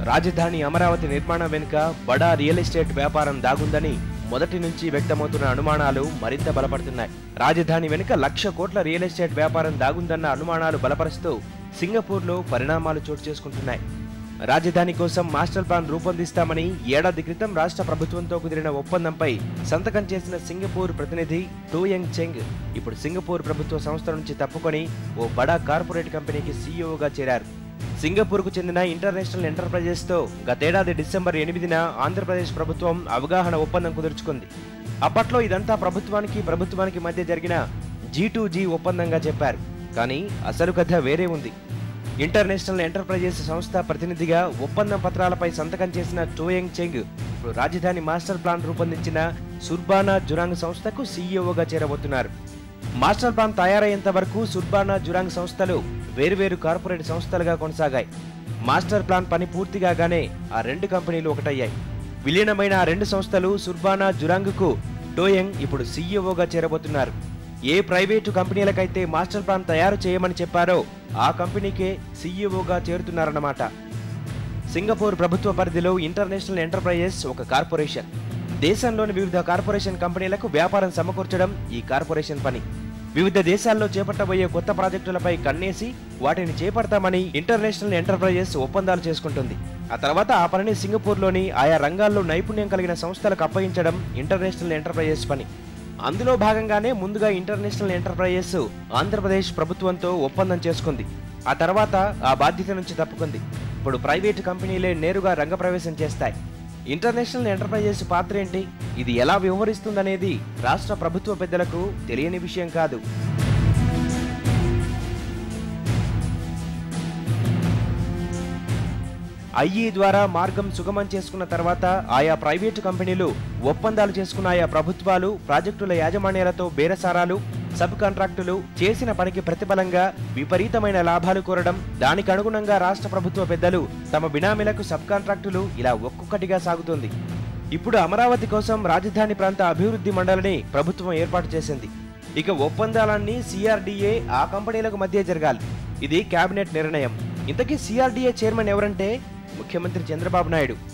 రాజధాని అమరావతి నిర్మాణం వెనుక బడా రియల్ ఎస్టేట్ వ్యాపారం దాగుందని మొదటి నుంచి వ్యక్తమవుతున్న అనుమానాలు మరింత బలపడుతున్నాయి రాజధాని వెనుక లక్ష కోట్ల రియల్ ఎస్టేట్ వ్యాపారం దాగుందన్న అనుమానాలు బలపరుస్తూ సింగపూర్లో పరిణామాలు చోటు చేసుకుంటున్నాయి రాజధాని కోసం మాస్టర్ ప్లాన్ రూపొందిస్తామని ఏడాది క్రితం రాష్ట్ర ప్రభుత్వంతో కుదిరిన ఒప్పందంపై సంతకం చేసిన సింగపూర్ ప్రతినిధి టూయంగ్ చెంగ్ ఇప్పుడు సింగపూర్ ప్రభుత్వ సంస్థ నుంచి తప్పుకొని ఓ బడా కార్పొరేట్ కంపెనీకి సీఈఓగా చేరారు సింగపూర్కు చెందిన ఇంటర్నేషనల్ ఎంటర్ప్రైజెస్ తో గతేడాది డిసెంబర్ ఎనిమిదిన ఆంధ్రప్రదేశ్ ప్రభుత్వం అవగాహన ఒప్పందం కుదుర్చుకుంది అప్పట్లో ఇదంతా ప్రభుత్వానికి ప్రభుత్వానికి మధ్య జరిగిన జీ టు జీ ఒప్పందంగా చెప్పారు కానీ అసలు కథ వేరే ఉంది ఇంటర్నేషనల్ ఎంటర్ప్రైజెస్ సంస్థ ప్రతినిధిగా ఒప్పందం పత్రాలపై సంతకం చేసిన టోయంగ్ చెంగ్ ఇప్పుడు రాజధాని మాస్టర్ ప్లాన్ రూపొందించిన సుర్బానా జురాంగ్ సంస్థకు సీఈఓగా చేరబోతున్నారు మాస్టర్ ప్లాన్ తయారయ్యేంత వరకు సుర్బానా జురాంగ్ సంస్థలు వేరువేరు కార్పొరేట్ సంస్థలుగా కొనసాగాయి మాస్టర్ ప్లాన్ పని పూర్తి కాగానే ఆ రెండు కంపెనీలు ఒకటయ్యాయి విలీనమైన ఆ రెండు సంస్థలు సుర్బానా జురాంగ్కు టోయంగ్ ఇప్పుడు సీఈఓగా చేరబోతున్నారు ఏ ప్రైవేటు కంపెనీలకైతే మాస్టర్ ప్లాన్ తయారు చేయమని చెప్పారో ఆ కంపెనీకే సీఈఓగా చేరుతున్నారన్నమాట సింగపూర్ ప్రభుత్వ పరిధిలో ఇంటర్నేషనల్ ఎంటర్ప్రైజెస్ ఒక కార్పొరేషన్ దేశంలోని వివిధ కార్పొరేషన్ కంపెనీలకు వ్యాపారం సమకూర్చడం ఈ కార్పొరేషన్ పని వివిధ దేశాల్లో చేపట్టబోయే కొత్త ప్రాజెక్టులపై కన్నేసి వాటిని చేపడతామని ఇంటర్నేషనల్ ఎంటర్ప్రైజెస్ ఒప్పందాలు చేసుకుంటుంది ఆ తర్వాత ఆ పనిని సింగపూర్లోని ఆయా రంగాల్లో నైపుణ్యం కలిగిన సంస్థలకు అప్పగించడం ఇంటర్నేషనల్ ఎంటర్ప్రైజెస్ పని అందులో భాగంగానే ముందుగా ఇంటర్నేషనల్ ఎంటర్ప్రైజెస్ ఆంధ్రప్రదేశ్ ప్రభుత్వంతో ఒప్పందం చేసుకుంది ఆ తర్వాత ఆ బాధ్యత నుంచి తప్పుకుంది ఇప్పుడు ప్రైవేటు కంపెనీలే నేరుగా రంగప్రవేశం చేస్తాయి ఇంటర్నేషనల్ ఎంటర్ప్రైజెస్ పాత్ర ఏంటి ఇది ఎలా వ్యవహరిస్తుందనేది రాష్ట్ర ప్రభుత్వ పెద్దలకు తెలియని విషయం కాదు ఐఈ ద్వారా మార్గం సుగమం చేసుకున్న తర్వాత ఆయా ప్రైవేటు కంపెనీలు ఒప్పందాలు చేసుకున్న ఆయా ప్రభుత్వాలు ప్రాజెక్టుల యాజమాన్యాలతో బేరసారాలు సబ్ కాంట్రాక్టులు చేసిన పనికి ప్రతిఫలంగా విపరీతమైన లాభాలు కోరడం దానికి అనుగుణంగా రాష్ట్ర ప్రభుత్వ పెద్దలు తమ బినామీలకు సబ్ కాంట్రాక్టులు ఇలా ఒక్కొక్కటిగా సాగుతుంది ఇప్పుడు అమరావతి కోసం రాజధాని ప్రాంత అభివృద్ధి మండలిని ప్రభుత్వం ఏర్పాటు చేసింది ఇక ఒప్పందాలన్నీ సిఆర్డీఏ ఆ కంపెనీలకు మధ్య జరగాలి ఇది కేబినెట్ నిర్ణయం ఇంతకీ సిఆర్డీఏ చైర్మన్ ఎవరంటే ముఖ్యమంత్రి చంద్రబాబు నాయుడు